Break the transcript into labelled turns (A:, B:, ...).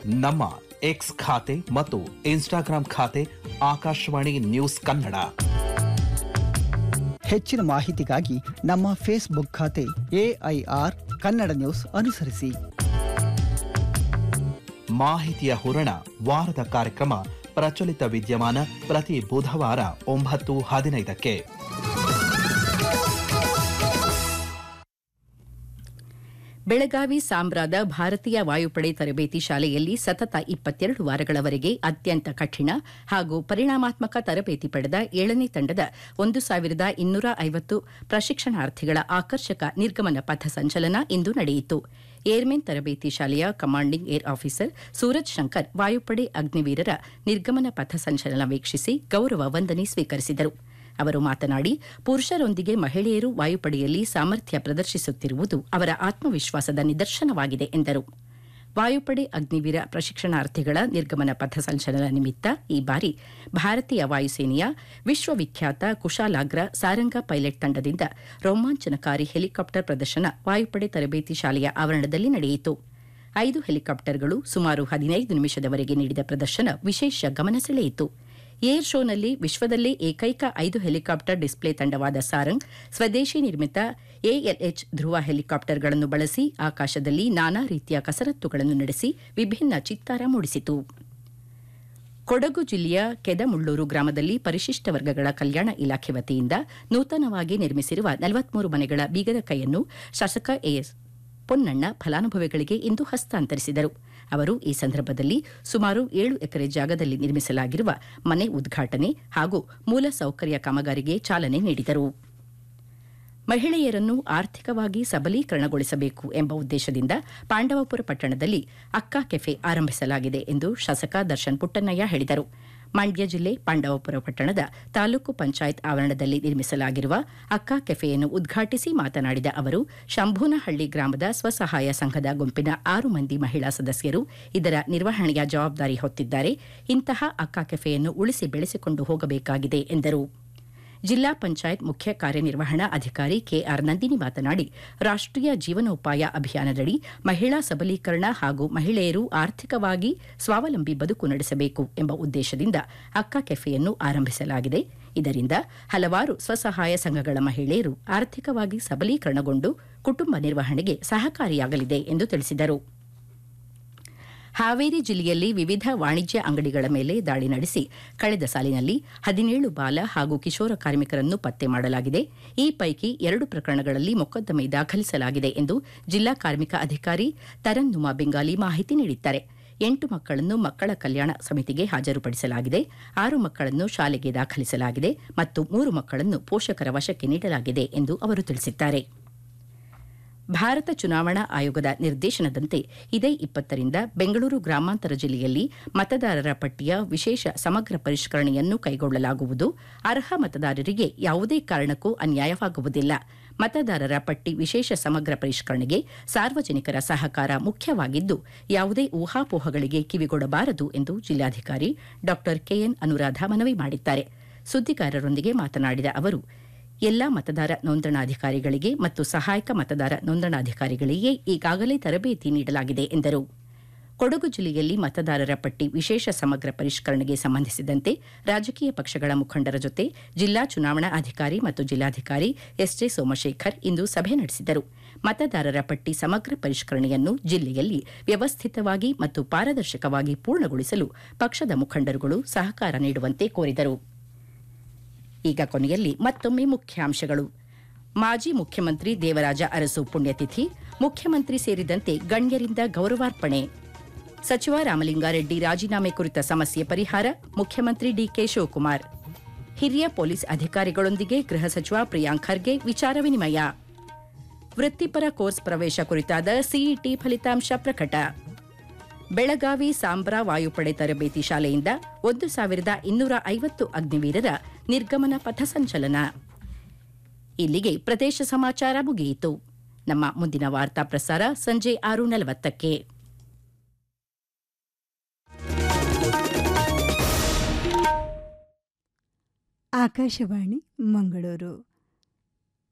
A: ನಮ್ಮ ಎಕ್ಸ್ ಖಾತೆ ಮತ್ತು ಇನ್ಸ್ಟಾಗ್ರಾಂ ಖಾತೆ ಆಕಾಶವಾಣಿ ನ್ಯೂಸ್ ಕನ್ನಡ
B: ಹೆಚ್ಚಿನ ಮಾಹಿತಿಗಾಗಿ ನಮ್ಮ ಫೇಸ್ಬುಕ್ ಖಾತೆ ಎಐಆರ್ ಕನ್ನಡ ನ್ಯೂಸ್ ಅನುಸರಿಸಿ
A: ಮಾಹಿತಿಯ ಹೂರಣ ವಾರದ ಕಾರ್ಯಕ್ರಮ ಪ್ರಚಲಿತ ವಿದ್ಯಮಾನ ಪ್ರತಿ ಬುಧವಾರ ಒಂಬತ್ತು ಹದಿನೈದಕ್ಕೆ
C: ಬೆಳಗಾವಿ ಸಾಂಬ್ರಾದ ಭಾರತೀಯ ವಾಯುಪಡೆ ತರಬೇತಿ ಶಾಲೆಯಲ್ಲಿ ಸತತ ಇಪ್ಪತ್ತೆರಡು ವಾರಗಳವರೆಗೆ ಅತ್ಯಂತ ಕಠಿಣ ಹಾಗೂ ಪರಿಣಾಮಾತ್ಮಕ ತರಬೇತಿ ಪಡೆದ ಏಳನೇ ತಂಡದ ಒಂದು ಸಾವಿರದ ಇನ್ನೂರ ಐವತ್ತು ಪ್ರಶಿಕ್ಷಣಾರ್ಥಿಗಳ ಆಕರ್ಷಕ ನಿರ್ಗಮನ ಪಥ ಸಂಚಲನ ಇಂದು ನಡೆಯಿತು ಏರ್ಮೆನ್ ತರಬೇತಿ ಶಾಲೆಯ commanding air officer Suraj Shankar ವಾಯುಪಡೆ ಅಗ್ನಿವೀರರ ನಿರ್ಗಮನ ಪಥ ಸಂಚಲನ ವೀಕ್ಷಿಸಿ ಗೌರವ ವಂದನೆ ಸ್ವೀಕರಿಸಿದರು ಅವರು ಮಾತನಾಡಿ ಪುರುಷರೊಂದಿಗೆ ಮಹಿಳೆಯರು ವಾಯುಪಡೆಯಲ್ಲಿ ಸಾಮರ್ಥ್ಯ ಪ್ರದರ್ಶಿಸುತ್ತಿರುವುದು ಅವರ ಆತ್ಮವಿಶ್ವಾಸದ ನಿದರ್ಶನವಾಗಿದೆ ಎಂದರು ವಾಯುಪಡೆ ಅಗ್ನಿವೀರ ಪ್ರಶಿಕ್ಷಣಾರ್ಥಿಗಳ ನಿರ್ಗಮನ ಪಥ ಸಂಚಲನ ನಿಮಿತ್ತ ಈ ಬಾರಿ ಭಾರತೀಯ ವಾಯುಸೇನೆಯ ವಿಶ್ವವಿಖ್ಯಾತ ಕುಶಾಲಾಗ್ರ ಸಾರಂಗ ಪೈಲಟ್ ತಂಡದಿಂದ ರೋಮಾಂಚನಕಾರಿ ಹೆಲಿಕಾಪ್ಟರ್ ಪ್ರದರ್ಶನ ವಾಯುಪಡೆ ತರಬೇತಿ ಶಾಲೆಯ ಆವರಣದಲ್ಲಿ ನಡೆಯಿತು ಐದು ಹೆಲಿಕಾಪ್ಟರ್ಗಳು ಸುಮಾರು ಹದಿನೈದು ನಿಮಿಷದವರೆಗೆ ನೀಡಿದ ಪ್ರದರ್ಶನ ವಿಶೇಷ ಗಮನ ಸೆಳೆಯಿತು ಏರ್ ಶೋನಲ್ಲಿ ವಿಶ್ವದಲ್ಲೇ ಏಕೈಕ ಐದು ಹೆಲಿಕಾಪ್ಟರ್ ಡಿಸ್ಪ್ಲೇ ತಂಡವಾದ ಸಾರಂಗ್ ಸ್ವದೇಶಿ ನಿರ್ಮಿತ ಎಎಲ್ಎಚ್ ಧ್ರುವ ಹೆಲಿಕಾಪ್ಟರ್ಗಳನ್ನು ಬಳಸಿ ಆಕಾಶದಲ್ಲಿ ನಾನಾ ರೀತಿಯ ಕಸರತ್ತುಗಳನ್ನು ನಡೆಸಿ ವಿಭಿನ್ನ ಚಿತ್ತಾರ ಮೂಡಿಸಿತು ಕೊಡಗು ಜಿಲ್ಲೆಯ ಕೆದಮುಳ್ಳೂರು ಗ್ರಾಮದಲ್ಲಿ ಪರಿಶಿಷ್ಟ ವರ್ಗಗಳ ಕಲ್ಯಾಣ ಇಲಾಖೆ ವತಿಯಿಂದ ನೂತನವಾಗಿ ನಿರ್ಮಿಸಿರುವ ನಲವತ್ಮೂರು ಮನೆಗಳ ಬೀಗದ ಕೈಯನ್ನು ಶಾಸಕ ಎಎಸ್ ಪೊನ್ನಣ್ಣ ಫಲಾನುಭವಿಗಳಿಗೆ ಇಂದು ಹಸ್ತಾಂತರಿಸಿದರು ಅವರು ಈ ಸಂದರ್ಭದಲ್ಲಿ ಸುಮಾರು ಏಳು ಎಕರೆ ಜಾಗದಲ್ಲಿ ನಿರ್ಮಿಸಲಾಗಿರುವ ಮನೆ ಉದ್ಘಾಟನೆ ಹಾಗೂ ಮೂಲಸೌಕರ್ಯ ಕಾಮಗಾರಿಗೆ ಚಾಲನೆ ನೀಡಿದರು ಮಹಿಳೆಯರನ್ನು ಆರ್ಥಿಕವಾಗಿ ಸಬಲೀಕರಣಗೊಳಿಸಬೇಕು ಎಂಬ ಉದ್ದೇಶದಿಂದ ಪಾಂಡವಪುರ ಪಟ್ಟಣದಲ್ಲಿ ಅಕ್ಕಾ ಕೆಫೆ ಆರಂಭಿಸಲಾಗಿದೆ ಎಂದು ಶಾಸಕ ದರ್ಶನ್ ಪುಟ್ಟಣ್ಣಯ್ಯ ಹೇಳಿದರು ಮಂಡ್ಯ ಜಿಲ್ಲೆ ಪಾಂಡವಪುರ ಪಟ್ಟಣದ ತಾಲೂಕು ಪಂಚಾಯತ್ ಆವರಣದಲ್ಲಿ ನಿರ್ಮಿಸಲಾಗಿರುವ ಅಕ್ಕಾ ಕೆಫೆಯನ್ನು ಉದ್ಘಾಟಿಸಿ ಮಾತನಾಡಿದ ಅವರು ಶಂಭೂನಹಳ್ಳಿ ಗ್ರಾಮದ ಸ್ವಸಹಾಯ ಸಂಘದ ಗುಂಪಿನ ಆರು ಮಂದಿ ಮಹಿಳಾ ಸದಸ್ಯರು ಇದರ ನಿರ್ವಹಣೆಯ ಜವಾಬ್ದಾರಿ ಹೊತ್ತಿದ್ದಾರೆ ಇಂತಹ ಅಕ್ಕಾ ಕೆಫೆಯನ್ನು ಉಳಿಸಿ ಬೆಳೆಸಿಕೊಂಡು ಹೋಗಬೇಕಾಗಿದೆ ಎಂದರು ಜಿಲ್ಲಾ ಪಂಚಾಯತ್ ಮುಖ್ಯ ಕಾರ್ಯನಿರ್ವಹಣಾ ಅಧಿಕಾರಿ ಕೆಆರ್ ನಂದಿನಿ ಮಾತನಾಡಿ ರಾಷ್ಟೀಯ ಜೀವನೋಪಾಯ ಅಭಿಯಾನದಡಿ ಮಹಿಳಾ ಸಬಲೀಕರಣ ಹಾಗೂ ಮಹಿಳೆಯರು ಆರ್ಥಿಕವಾಗಿ ಸ್ವಾವಲಂಬಿ ಬದುಕು ನಡೆಸಬೇಕು ಎಂಬ ಉದ್ದೇಶದಿಂದ ಅಕ್ಕ ಕೆಫೆಯನ್ನು ಆರಂಭಿಸಲಾಗಿದೆ ಇದರಿಂದ ಹಲವಾರು ಸ್ವಸಹಾಯ ಸಂಘಗಳ ಮಹಿಳೆಯರು ಆರ್ಥಿಕವಾಗಿ ಸಬಲೀಕರಣಗೊಂಡು ಕುಟುಂಬ ನಿರ್ವಹಣೆಗೆ ಸಹಕಾರಿಯಾಗಲಿದೆ ಎಂದು ತಿಳಿಸಿದರು ಹಾವೇರಿ ಜಿಲ್ಲೆಯಲ್ಲಿ ವಿವಿಧ ವಾಣಿಜ್ಯ ಅಂಗಡಿಗಳ ಮೇಲೆ ದಾಳಿ ನಡೆಸಿ ಕಳೆದ ಸಾಲಿನಲ್ಲಿ ಹದಿನೇಳು ಬಾಲ ಹಾಗೂ ಕಿಶೋರ ಕಾರ್ಮಿಕರನ್ನು ಪತ್ತೆ ಮಾಡಲಾಗಿದೆ ಈ ಪೈಕಿ ಎರಡು ಪ್ರಕರಣಗಳಲ್ಲಿ ಮೊಕದ್ದಮೆ ದಾಖಲಿಸಲಾಗಿದೆ ಎಂದು ಜಿಲ್ಲಾ ಕಾರ್ಮಿಕ ಅಧಿಕಾರಿ ತರನ್ನುಮಾ ಬೆಂಗಾಲಿ ಮಾಹಿತಿ ನೀಡಿದ್ದಾರೆ ಎಂಟು ಮಕ್ಕಳನ್ನು ಮಕ್ಕಳ ಕಲ್ಯಾಣ ಸಮಿತಿಗೆ ಹಾಜರುಪಡಿಸಲಾಗಿದೆ ಆರು ಮಕ್ಕಳನ್ನು ಶಾಲೆಗೆ ದಾಖಲಿಸಲಾಗಿದೆ ಮತ್ತು ಮೂರು ಮಕ್ಕಳನ್ನು ಪೋಷಕರ ವಶಕ್ಕೆ ನೀಡಲಾಗಿದೆ ಎಂದು ಅವರು ತಿಳಿಸಿದ್ದಾರೆ ಭಾರತ ಚುನಾವಣಾ ಆಯೋಗದ ನಿರ್ದೇಶನದಂತೆ ಇದೇ ಇಪ್ಪತ್ತರಿಂದ ಬೆಂಗಳೂರು ಗ್ರಾಮಾಂತರ ಜಿಲ್ಲೆಯಲ್ಲಿ ಮತದಾರರ ಪಟ್ಟಿಯ ವಿಶೇಷ ಸಮಗ್ರ ಪರಿಷ್ಕರಣೆಯನ್ನು ಕೈಗೊಳ್ಳಲಾಗುವುದು ಅರ್ಹ ಮತದಾರರಿಗೆ ಯಾವುದೇ ಕಾರಣಕ್ಕೂ ಅನ್ಯಾಯವಾಗುವುದಿಲ್ಲ ಮತದಾರರ ಪಟ್ಟಿ ವಿಶೇಷ ಸಮಗ್ರ ಪರಿಷ್ಕರಣೆಗೆ ಸಾರ್ವಜನಿಕರ ಸಹಕಾರ ಮುಖ್ಯವಾಗಿದ್ದು ಯಾವುದೇ ಊಹಾಪೋಹಗಳಿಗೆ ಕಿವಿಗೊಡಬಾರದು ಎಂದು ಜಿಲ್ಲಾಧಿಕಾರಿ ಡಾ ಕೆಎನ್ ಅನುರಾಧ ಮನವಿ ಮಾಡಿದ್ದಾರೆ ಸುದ್ದಿಗಾರರೊಂದಿಗೆ ಮಾತನಾಡಿದ ಅವರು ಎಲ್ಲಾ ಮತದಾರ ನೋಂದಣಾಧಿಕಾರಿಗಳಿಗೆ ಮತ್ತು ಸಹಾಯಕ ಮತದಾರ ನೋಂದಣಾಧಿಕಾರಿಗಳಿಗೆ ಈಗಾಗಲೇ ತರಬೇತಿ ನೀಡಲಾಗಿದೆ ಎಂದರು ಕೊಡಗು ಜಿಲ್ಲೆಯಲ್ಲಿ ಮತದಾರರ ಪಟ್ಟಿ ವಿಶೇಷ ಸಮಗ್ರ ಪರಿಷ್ಕರಣೆಗೆ ಸಂಬಂಧಿಸಿದಂತೆ ರಾಜಕೀಯ ಪಕ್ಷಗಳ ಮುಖಂಡರ ಜೊತೆ ಜಿಲ್ಲಾ ಚುನಾವಣಾ ಅಧಿಕಾರಿ ಮತ್ತು ಜಿಲ್ಲಾಧಿಕಾರಿ ಎಸ್ಜೆ ಸೋಮಶೇಖರ್ ಇಂದು ಸಭೆ ನಡೆಸಿದರು ಮತದಾರರ ಪಟ್ಟಿ ಸಮಗ್ರ ಪರಿಷ್ಕರಣೆಯನ್ನು ಜಿಲ್ಲೆಯಲ್ಲಿ ವ್ಯವಸ್ಥಿತವಾಗಿ ಮತ್ತು ಪಾರದರ್ಶಕವಾಗಿ ಪೂರ್ಣಗೊಳಿಸಲು ಪಕ್ಷದ ಮುಖಂಡರುಗಳು ಸಹಕಾರ ನೀಡುವಂತೆ ಕೋರಿದರು ಈಗ ಕೊನೆಯಲ್ಲಿ ಮತ್ತೊಮ್ಮೆ ಮುಖ್ಯಾಂಶಗಳು ಮಾಜಿ ಮುಖ್ಯಮಂತ್ರಿ ದೇವರಾಜ ಅರಸು ಪುಣ್ಯತಿಥಿ ಮುಖ್ಯಮಂತ್ರಿ ಸೇರಿದಂತೆ ಗಣ್ಯರಿಂದ ಗೌರವಾರ್ಪಣೆ ಸಚಿವ ರಾಮಲಿಂಗಾರೆಡ್ಡಿ ರಾಜೀನಾಮೆ ಕುರಿತ ಸಮಸ್ಯೆ ಪರಿಹಾರ ಮುಖ್ಯಮಂತ್ರಿ ಡಿಕೆ ಶಿವಕುಮಾರ್ ಹಿರಿಯ ಪೊಲೀಸ್ ಅಧಿಕಾರಿಗಳೊಂದಿಗೆ ಗೃಹ ಸಚಿವ ಪ್ರಿಯಾಂಕ್ ಖರ್ಗೆ ವಿಚಾರ ವಿನಿಮಯ ವೃತ್ತಿಪರ ಕೋರ್ಸ್ ಪ್ರವೇಶ ಕುರಿತಾದ ಸಿಇಟಿ ಫಲಿತಾಂಶ ಪ್ರಕಟ ಬೆಳಗಾವಿ ಸಾಂಬ್ರಾ ವಾಯುಪಡೆ ತರಬೇತಿ ಶಾಲೆಯಿಂದ ಒಂದು ಸಾವಿರದ ಇನ್ನೂರ ಐವತ್ತು ಅಗ್ನಿವೀರರ ನಿರ್ಗಮನ ಪಥಸಂಚಲನ ಇಲ್ಲಿಗೆ ಪ್ರದೇಶ ಸಮಾಚಾರ ಮುಗಿಯಿತು ನಮ್ಮ ಮುಂದಿನ ವಾರ್ತಾ ಪ್ರಸಾರ ಸಂಜೆ ಆರು ನಲವತ್ತಕ್ಕೆ
D: ಆಕಾಶವಾಣಿ ಮಂಗಳೂರು